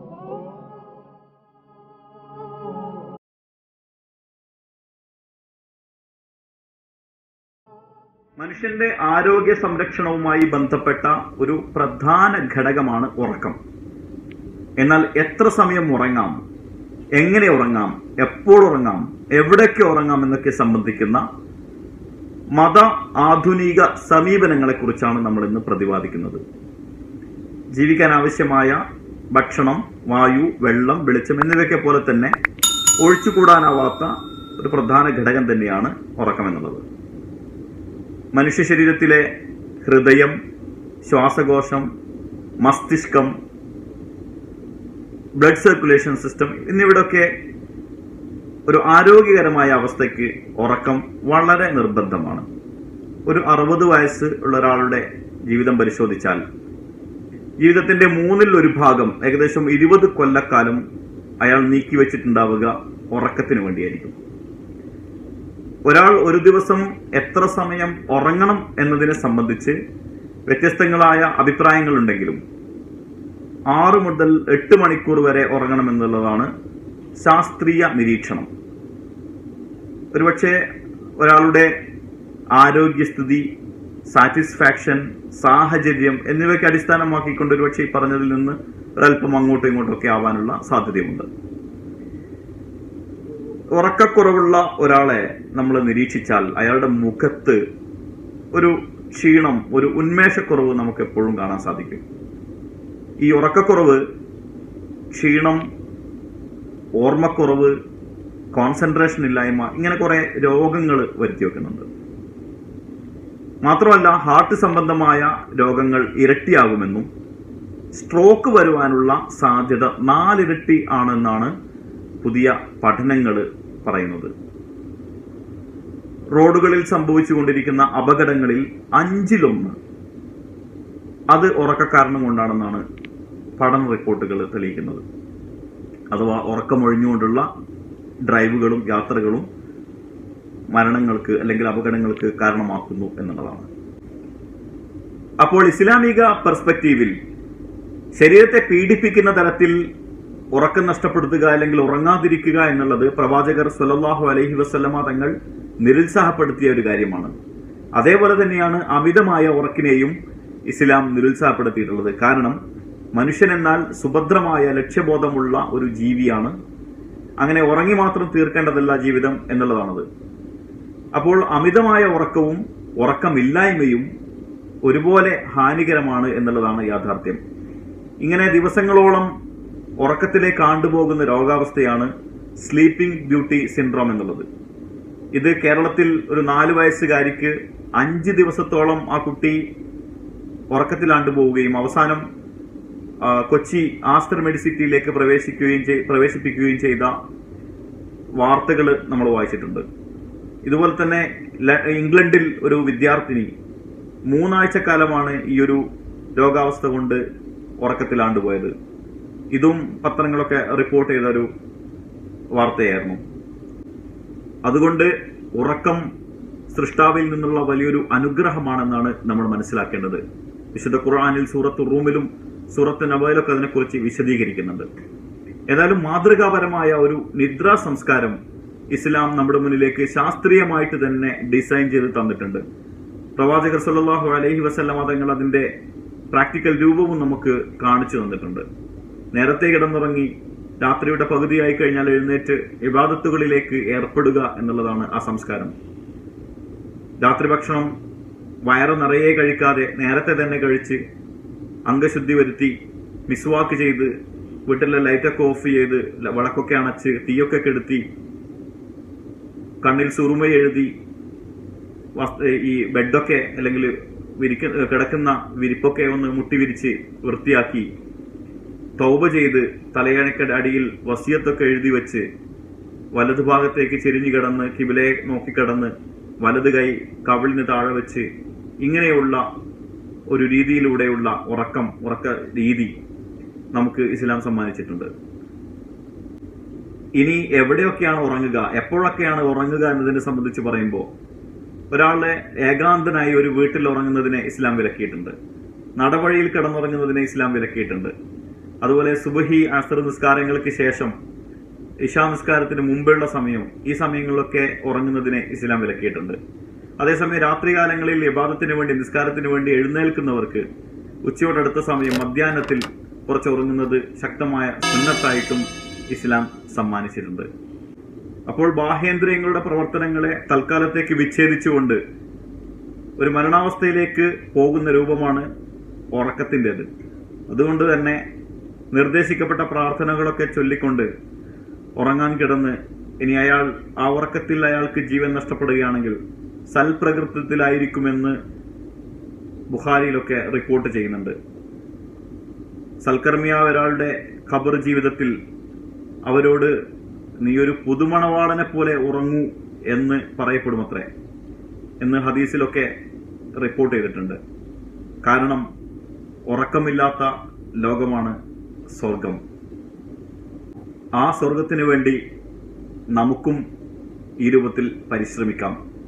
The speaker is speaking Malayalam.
മനുഷ്യന്റെ ആരോഗ്യ സംരക്ഷണവുമായി ബന്ധപ്പെട്ട ഒരു പ്രധാന ഘടകമാണ് ഉറക്കം എന്നാൽ എത്ര സമയം ഉറങ്ങാം എങ്ങനെ ഉറങ്ങാം എപ്പോൾ ഉറങ്ങാം എവിടൊക്കെ ഉറങ്ങാം എന്നൊക്കെ സംബന്ധിക്കുന്ന മത ആധുനിക സമീപനങ്ങളെ കുറിച്ചാണ് നമ്മൾ ഇന്ന് പ്രതിപാദിക്കുന്നത് ജീവിക്കാൻ ആവശ്യമായ ഭക്ഷണം വായു വെള്ളം വെളിച്ചം എന്നിവയൊക്കെ പോലെ തന്നെ ഒഴിച്ചുകൂടാനാവാത്ത ഒരു പ്രധാന ഘടകം തന്നെയാണ് ഉറക്കം എന്നുള്ളത് മനുഷ്യ ശരീരത്തിലെ ഹൃദയം ശ്വാസകോശം മസ്തിഷ്കം ബ്ലഡ് സർക്കുലേഷൻ സിസ്റ്റം എന്നിവിടൊക്കെ ഒരു ആരോഗ്യകരമായ അവസ്ഥയ്ക്ക് ഉറക്കം വളരെ നിർബന്ധമാണ് ഒരു അറുപത് വയസ്സ് ഉള്ള ഒരാളുടെ ജീവിതം പരിശോധിച്ചാൽ ജീവിതത്തിന്റെ മൂന്നിൽ ഒരു ഭാഗം ഏകദേശം ഇരുപത് കൊല്ലക്കാലം അയാൾ നീക്കിവെച്ചിട്ടുണ്ടാവുക ഉറക്കത്തിന് വേണ്ടിയായിരിക്കും ഒരാൾ ഒരു ദിവസം എത്ര സമയം ഉറങ്ങണം എന്നതിനെ സംബന്ധിച്ച് വ്യത്യസ്തങ്ങളായ അഭിപ്രായങ്ങളുണ്ടെങ്കിലും ആറ് മുതൽ എട്ട് മണിക്കൂർ വരെ ഉറങ്ങണം എന്നുള്ളതാണ് ശാസ്ത്രീയ നിരീക്ഷണം ഒരുപക്ഷെ ഒരാളുടെ ആരോഗ്യസ്ഥിതി സാറ്റിസ്ഫാക്ഷൻ സാഹചര്യം എന്നിവയ്ക്ക് അടിസ്ഥാനമാക്കിക്കൊണ്ട് ഒരുപക്ഷെ ഈ പറഞ്ഞതിൽ നിന്ന് ഒരല്പം അങ്ങോട്ടും ഇങ്ങോട്ടും ഒക്കെ ആവാനുള്ള സാധ്യതയുണ്ട് ഉറക്കക്കുറവുള്ള ഒരാളെ നമ്മൾ നിരീക്ഷിച്ചാൽ അയാളുടെ മുഖത്ത് ഒരു ക്ഷീണം ഒരു ഉന്മേഷക്കുറവ് നമുക്ക് എപ്പോഴും കാണാൻ സാധിക്കും ഈ ഉറക്കക്കുറവ് ക്ഷീണം ഓർമ്മക്കുറവ് കോൺസെൻട്രേഷൻ ഇല്ലായ്മ ഇങ്ങനെ കുറെ രോഗങ്ങൾ വരുത്തി വെക്കുന്നുണ്ട് മാത്രമല്ല ഹാർട്ട് സംബന്ധമായ രോഗങ്ങൾ ഇരട്ടിയാകുമെന്നും സ്ട്രോക്ക് വരുവാനുള്ള സാധ്യത നാലിരട്ടി ആണെന്നാണ് പുതിയ പഠനങ്ങൾ പറയുന്നത് റോഡുകളിൽ സംഭവിച്ചുകൊണ്ടിരിക്കുന്ന അപകടങ്ങളിൽ അഞ്ചിലൊന്ന് അത് ഉറക്കക്കാരണം കൊണ്ടാണെന്നാണ് പഠന റിപ്പോർട്ടുകൾ തെളിയിക്കുന്നത് അഥവാ ഉറക്കമൊഴിഞ്ഞുകൊണ്ടുള്ള ഡ്രൈവുകളും യാത്രകളും മരണങ്ങൾക്ക് അല്ലെങ്കിൽ അപകടങ്ങൾക്ക് കാരണമാക്കുന്നു എന്നുള്ളതാണ് അപ്പോൾ ഇസ്ലാമിക പെർസ്പെക്റ്റീവിൽ ശരീരത്തെ പീഡിപ്പിക്കുന്ന തരത്തിൽ ഉറക്കം നഷ്ടപ്പെടുത്തുക അല്ലെങ്കിൽ ഉറങ്ങാതിരിക്കുക എന്നുള്ളത് പ്രവാചകർ സ്വല്ലല്ലാഹു അലൈഹി വസല്ലമ തങ്ങൾ നിരുത്സാഹപ്പെടുത്തിയ ഒരു കാര്യമാണ് അതേപോലെ തന്നെയാണ് അമിതമായ ഉറക്കിനെയും ഇസ്ലാം നിരുത്സാഹപ്പെടുത്തിയിട്ടുള്ളത് കാരണം മനുഷ്യൻ എന്നാൽ സുഭദ്രമായ ലക്ഷ്യബോധമുള്ള ഒരു ജീവിയാണ് അങ്ങനെ ഉറങ്ങി മാത്രം തീർക്കേണ്ടതല്ല ജീവിതം എന്നുള്ളതാണത് അപ്പോൾ അമിതമായ ഉറക്കവും ഉറക്കമില്ലായ്മയും ഒരുപോലെ ഹാനികരമാണ് എന്നുള്ളതാണ് യാഥാർത്ഥ്യം ഇങ്ങനെ ദിവസങ്ങളോളം ഉറക്കത്തിലേക്ക് ആണ്ടുപോകുന്ന രോഗാവസ്ഥയാണ് സ്ലീപ്പിംഗ് ബ്യൂട്ടി സിൻഡ്രോം എന്നുള്ളത് ഇത് കേരളത്തിൽ ഒരു നാല് വയസ്സുകാരിക്ക് അഞ്ച് ദിവസത്തോളം ആ കുട്ടി ഉറക്കത്തിലാണ്ടു പോവുകയും അവസാനം ആ, കൊച്ചി ആസ്റ്റർ മെഡിസിറ്റിയിലേക്ക് പ്രവേശിക്കുകയും ചെയ്- പ്രവേശിപ്പിക്കുകയും ചെയ്ത വാർത്തകൾ നമ്മൾ വായിച്ചിട്ടുണ്ട് ഇതുപോലെ തന്നെ ല- ഇംഗ്ലണ്ടിൽ ഒരു വിദ്യാർത്ഥിനി മൂന്നാഴ്ചക്കാലമാണ് ഈ ഒരു രോഗാവസ്ഥ കൊണ്ട് ഉറക്കത്തിലാണ്ടുപോയത് ഇതും പത്രങ്ങളൊക്കെ റിപ്പോർട്ട് ചെയ്ത ഒരു വാർത്തയായിരുന്നു അതുകൊണ്ട് ഉറക്കം സൃഷ്ടാവിൽ നിന്നുള്ള വലിയൊരു അനുഗ്രഹമാണെന്നാണ് നമ്മൾ മനസ്സിലാക്കേണ്ടത് വിശുദ്ധ ഖുർആാനിൽ സൂറത്ത് റൂമിലും സൂറത്ത് നബയിലൊക്കെ അതിനെക്കുറിച്ച് വിശദീകരിക്കുന്നുണ്ട് ഏതായാലും മാതൃകാപരമായ ഒരു നിദ്രാ സംസ്കാരം ഇസ്ലാം നമ്മുടെ മുന്നിലേക്ക് ശാസ്ത്രീയമായിട്ട് തന്നെ ഡിസൈൻ ചെയ്ത് തന്നിട്ടുണ്ട് പ്രവാചകർ സല്ലല്ലാഹു അലൈഹി വസല്ലമ തങ്ങൾ അതിന്റെ പ്രാക്ടിക്കൽ രൂപവും നമുക്ക് കാണിച്ചു തന്നിട്ടുണ്ട് നേരത്തെ കിടന്നുറങ്ങി രാത്രിയുടെ പകുതിയായി കഴിഞ്ഞാൽ എഴുന്നേറ്റ് ഇബാദത്തുകളിലേക്ക് ഏർപ്പെടുക എന്നുള്ളതാണ് ആ സംസ്കാരം രാത്രി ഭക്ഷണം വയറ് നിറയെ കഴിക്കാതെ നേരത്തെ തന്നെ കഴിച്ച് അംഗശുദ്ധി വരുത്തി മിസ്വാക്ക് ചെയ്ത് വീട്ടിലെ ലൈറ്റൊക്കെ ഓഫ് ചെയ്ത് ല- വിളക്കൊക്കെ അണച്ച് തീയൊക്കെ കെടുത്തി കണ്ണിൽ സുറുമ എഴുതി വസ്ത- ഈ ബെഡൊക്കെ അല്ലെങ്കിൽ വിരിക്ക കിടക്കുന്ന വിരിപ്പൊക്കെ ഒന്ന് മുട്ടി വിരിച്ച് വൃത്തിയാക്കി തൗബ ചെയ്ത് തലയണക്കയുടെ അടിയിൽ വസിയത്തൊക്കെ എഴുതി വെച്ച് വലതു ഭാഗത്തേക്ക് ചെരിഞ്ഞു കിടന്ന് കിബിലയെ നോക്കിക്കിടന്ന് വലത് കൈ കവിളിന് താഴെ വെച്ച് ഇങ്ങനെയുള്ള ഒരു രീതിയിലൂടെയുള്ള ഉറക്കം ഉറക്ക രീതി നമുക്ക് ഇസ്ലാം സമ്മാനിച്ചിട്ടുണ്ട് ഇനി എവിടെയൊക്കെയാണ് ഉറങ്ങുക എപ്പോഴൊക്കെയാണ് ഉറങ്ങുക എന്നതിനെ സംബന്ധിച്ച് പറയുമ്പോൾ ഒരാളെ ഏകാന്തനായി ഒരു വീട്ടിൽ ഉറങ്ങുന്നതിനെ ഇസ്ലാം വിലക്കിയിട്ടുണ്ട് നടവഴിയിൽ കിടന്നുറങ്ങുന്നതിനെ ഇസ്ലാം വിലക്കിയിട്ടുണ്ട് അതുപോലെ സുബഹി അസർ നിസ്കാരങ്ങൾക്ക് ശേഷം ഇഷാ നിസ്കാരത്തിന് മുമ്പുള്ള സമയം ഈ സമയങ്ങളിലൊക്കെ ഉറങ്ങുന്നതിനെ ഇസ്ലാം വിലക്കിയിട്ടുണ്ട് അതേസമയം രാത്രികാലങ്ങളിൽ വിവാദത്തിന് വേണ്ടി നിസ്കാരത്തിന് വേണ്ടി എഴുന്നേൽക്കുന്നവർക്ക് ഉച്ചയോടടുത്ത സമയം മധ്യാഹ്നത്തിൽ കുറച്ച് ഉറങ്ങുന്നത് ശക്തമായ സുന്നത്തായിട്ടും ഇസ്ലാം സമ്മാനിച്ചിട്ടുണ്ട് അപ്പോൾ ബാഹ്യേന്ദ്രിയങ്ങളുടെ പ്രവർത്തനങ്ങളെ തൽക്കാലത്തേക്ക് വിച്ഛേദിച്ചുകൊണ്ട് ഒരു മരണാവസ്ഥയിലേക്ക് പോകുന്ന രൂപമാണ് ഉറക്കത്തിൻ്റെത് അതുകൊണ്ട് തന്നെ നിർദ്ദേശിക്കപ്പെട്ട പ്രാർത്ഥനകളൊക്കെ ചൊല്ലിക്കൊണ്ട് ഉറങ്ങാൻ കിടന്ന് ഇനി അയാൾ ആ ഉറക്കത്തിൽ അയാൾക്ക് ജീവൻ നഷ്ടപ്പെടുകയാണെങ്കിൽ സൽപ്രകൃതത്തിലായിരിക്കുമെന്ന് ബുഖാരിയിലൊക്കെ റിപ്പോർട്ട് ചെയ്യുന്നുണ്ട് സൽക്കർമ്മിയായ ഒരാളുടെ ഖബർ ജീവിതത്തിൽ അവരോട് നീ ഒരു പുതുമണവാളനെ പോലെ ഉറങ്ങൂ എന്ന് പറയപ്പെടുമത്രേ എന്ന് ഹദീസിലൊക്കെ റിപ്പോർട്ട് ചെയ്തിട്ടുണ്ട് കാരണം ഉറക്കമില്ലാത്ത ലോകമാണ് സ്വർഗം ആ സ്വർഗത്തിനു വേണ്ടി നമുക്കും ഈ രൂപത്തിൽ പരിശ്രമിക്കാം